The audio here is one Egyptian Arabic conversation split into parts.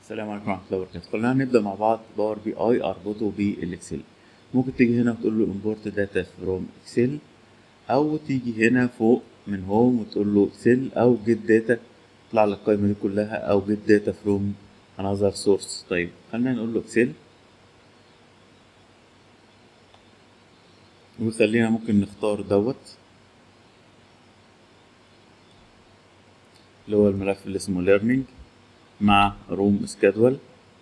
السلام عليكم ورحمة الله وبركاته خلينا نبدأ مع بعض باور بي اي اربطه بالاكسل ممكن تيجي هنا وتقول له import data from excel او تيجي هنا فوق من هوم وتقول له اكسل او get data تطلع لك القائمة دي كلها او get data from another source طيب خلينا نقول له اكسل وخلينا ممكن نختار دوت اللي هو الملف اللي اسمه learning مع روم سكادول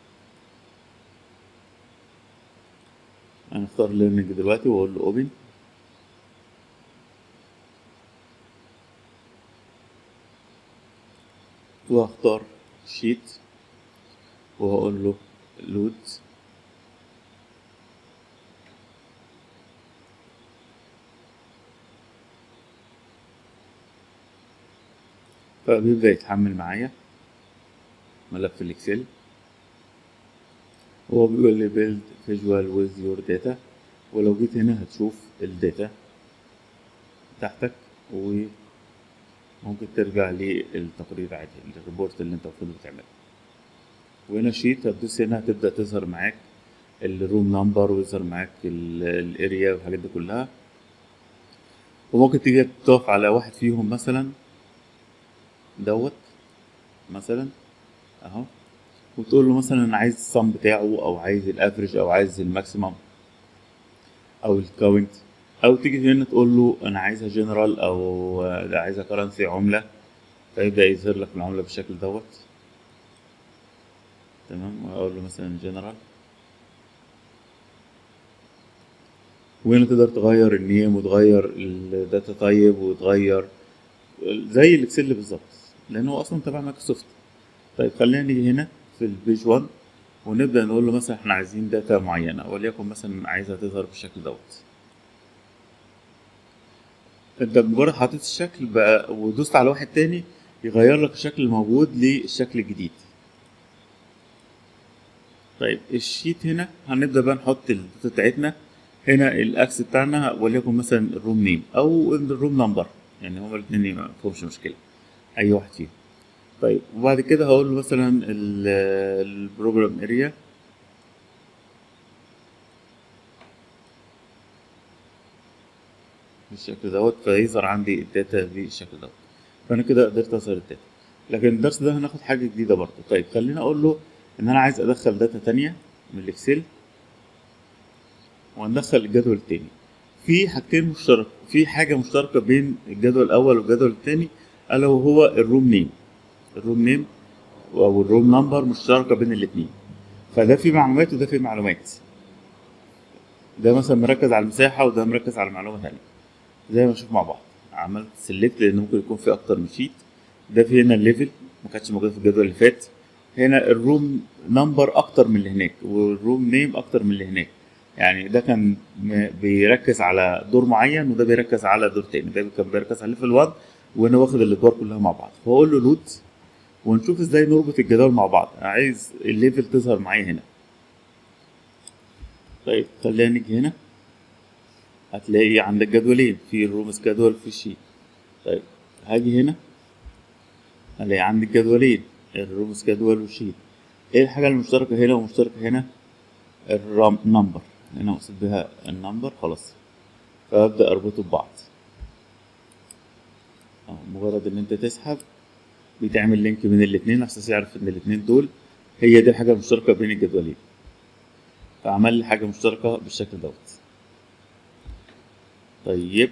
هنختار learning دلوقتي واقول له open وهختار sheet وهقول له load فبيبدأ يتحمل معايا ملف الاكسل هو بيقول لي build visual with your data ولو جيت هنا هتشوف الداتا بتاعتك وممكن ترجع للتقرير عادي الريبورت اللي انت المفروض بتعمله وهنا شيت هتدوس هنا هتبدأ تظهر معاك الروم نمبر ويظهر معاك الاريا والحاجات دي كلها وممكن تيجي تقف على واحد فيهم مثلا دوت مثلا اهو وتقول له مثلا انا عايز الصم بتاعه او عايز الافريج او عايز الماكسيمم او الكاونت او تيجي هنا تقول له انا عايزها جنرال او عايزها كرنسي عمله فيبدا يظهر لك العمله بالشكل دوت تمام واقول له مثلا جنرال وهنا تقدر تغير النيم وتغير الداتا تايب وتغير زي الاكسل بالظبط لان هو اصلا تبع مايكروسوفت طيب خلينا نيجي هنا في البيج 1 ونبدا نقول له مثلا احنا عايزين داتا معينه وليكن مثلا عايزها تظهر بالشكل دوت انت مجرد حطيت الشكل بقى ودوست على واحد تاني يغير لك الشكل الموجود للشكل الجديد طيب الشيت هنا هنبدا بقى نحط الداتا بتاعتنا هنا الاكس بتاعنا وليكن مثلا الروم نيم او الروم نمبر يعني هما الاثنين ما فيهمش مشكله اي واحد فيهم طيب وبعد كده هقول له مثلا البروجرام اريا بالشكل دوت فيظهر عندي الداتا بالشكل دوت فانا كده قدرت اظهر الداتا لكن الدرس ده هناخد حاجه جديده برضه طيب خليني اقول له ان انا عايز ادخل داتا تانية من الاكسل وندخل الجدول التاني في حاجتين مشترك في حاجه مشتركه بين الجدول الاول والجدول الثاني الا وهو الروم نيم الروم نيم او الروم نمبر مشتركه بين الاثنين فده في معلومات وده في معلومات ده مثلا مركز على المساحه وده مركز على معلومه ثانيه زي ما نشوف مع بعض عملت سيلكت لان ممكن يكون في اكتر من شيت ده في هنا الليفل ما كانتش موجود في الجدول اللي فات هنا الروم نمبر اكتر من اللي هناك والروم نيم اكتر من اللي هناك يعني ده كان بيركز على دور معين وده بيركز على دور تاني ده كان بيركز على ليفل 1 وانا واخد الادوار كلها مع بعض فاقول له لود ونشوف ازاي نربط الجدول مع بعض عايز الليفل تظهر معايا هنا طيب خلينا نيجي هنا هتلاقي عندك جدولين في الروم سكادول في الشيت طيب هاجي هنا هلاقي عندك جدولين الروم سكادول والشيت ايه الحاجه المشتركه هنا ومشتركه هنا الرام نمبر هنا اقصد بها النمبر خلاص فابدا اربطه ببعض اه مجرد ان انت تسحب بيتعمل لينك بين الاتنين عشان يعرف ان الاتنين دول هي دي الحاجه المشتركه بين الجدولين فعمل لي حاجه مشتركه بالشكل دوت طيب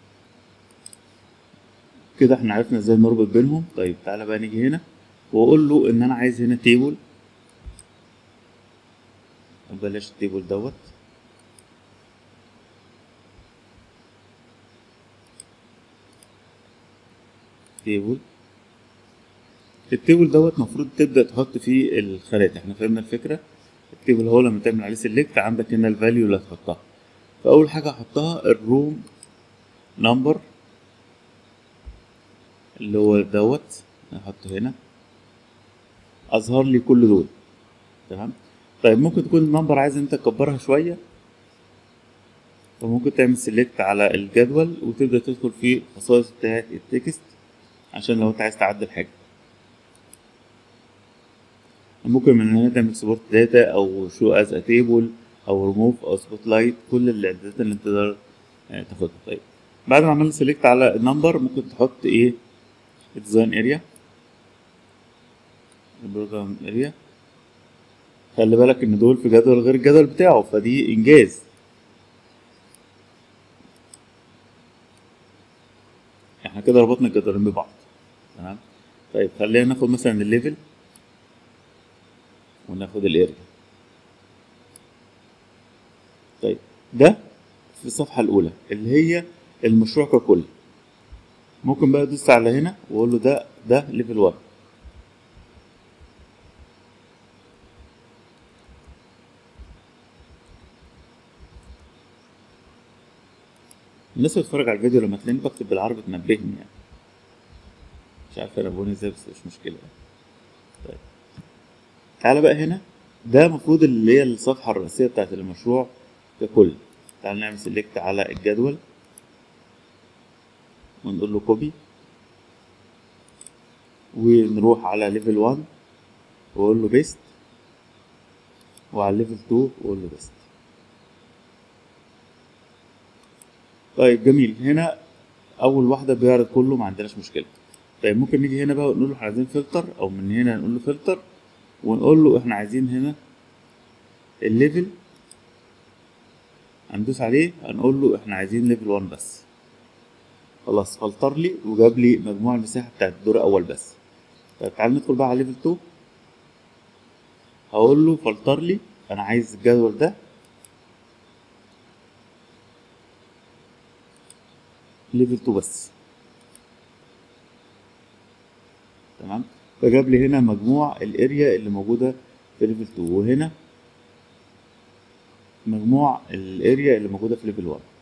كده احنا عرفنا ازاي نربط بينهم طيب تعالى بقى نيجي هنا واقول له ان انا عايز هنا تيبل بلاش التيبل دوت تيبل التيبل دوت المفروض تبدا تحط فيه الخانات احنا فهمنا الفكره التيبل هو لما تعمل عليه سيلكت عندك هنا الفاليو اللي هتحطها فاول حاجه احطها الروم نمبر اللي هو دوت احطه هنا اظهر لي كل دول تمام طيب ممكن تكون النمبر عايز انت تكبرها شويه فممكن تعمل سيلكت على الجدول وتبدا تدخل في الخصائص بتاعه التكست عشان لو انت عايز تعدل حاجه ممكن من هنا تعمل سبورت داتا او شو از ا تيبل او ريموف او سبوت لايت كل الاعدادات اللي انت تقدر آه، تاخدها طيب بعد ما عملنا سيلكت على النمبر ممكن تحط ايه ديزاين اريا البروجرام اريا خلي بالك ان دول في جدول غير الجدول بتاعه فدي انجاز احنا كده ربطنا الجدولين ببعض تمام طيب خلينا ناخد مثلا الليفل وناخد الاريا طيب ده في الصفحة الأولى اللي هي المشروع ككل ممكن بقى ادوس على هنا واقول له ده ده ليفل 1 الناس اللي بتتفرج على الفيديو لما تلاقيني بكتب بالعربي تنبهني يعني مش عارف ينبهوني ازاي بس مش مشكلة يعني. طيب تعالى بقى هنا ده المفروض اللي هي الصفحة الرئيسية بتاعت المشروع ككل تعال نعمل سيلكت على الجدول ونقول له كوبي ونروح على ليفل 1 واقول له بيست وعلى ليفل 2 واقول له بيست طيب جميل هنا اول واحده بيعرض كله ما عندناش مشكله طيب ممكن نيجي هنا بقى ونقول له احنا عايزين فلتر او من هنا نقول له فلتر ونقول له احنا عايزين هنا الليفل هندوس عليه هنقول له احنا عايزين ليفل 1 بس خلاص فلتر لي وجاب لي مجموع المساحه بتاعت الدور الاول بس طيب تعال ندخل بقى على ليفل 2 هقول له فلتر لي انا عايز الجدول ده ليفل 2 بس تمام فجاب لي هنا مجموع الاريا اللي موجوده في ليفل 2 وهنا مجموع الاريا اللي موجوده في ليفل 1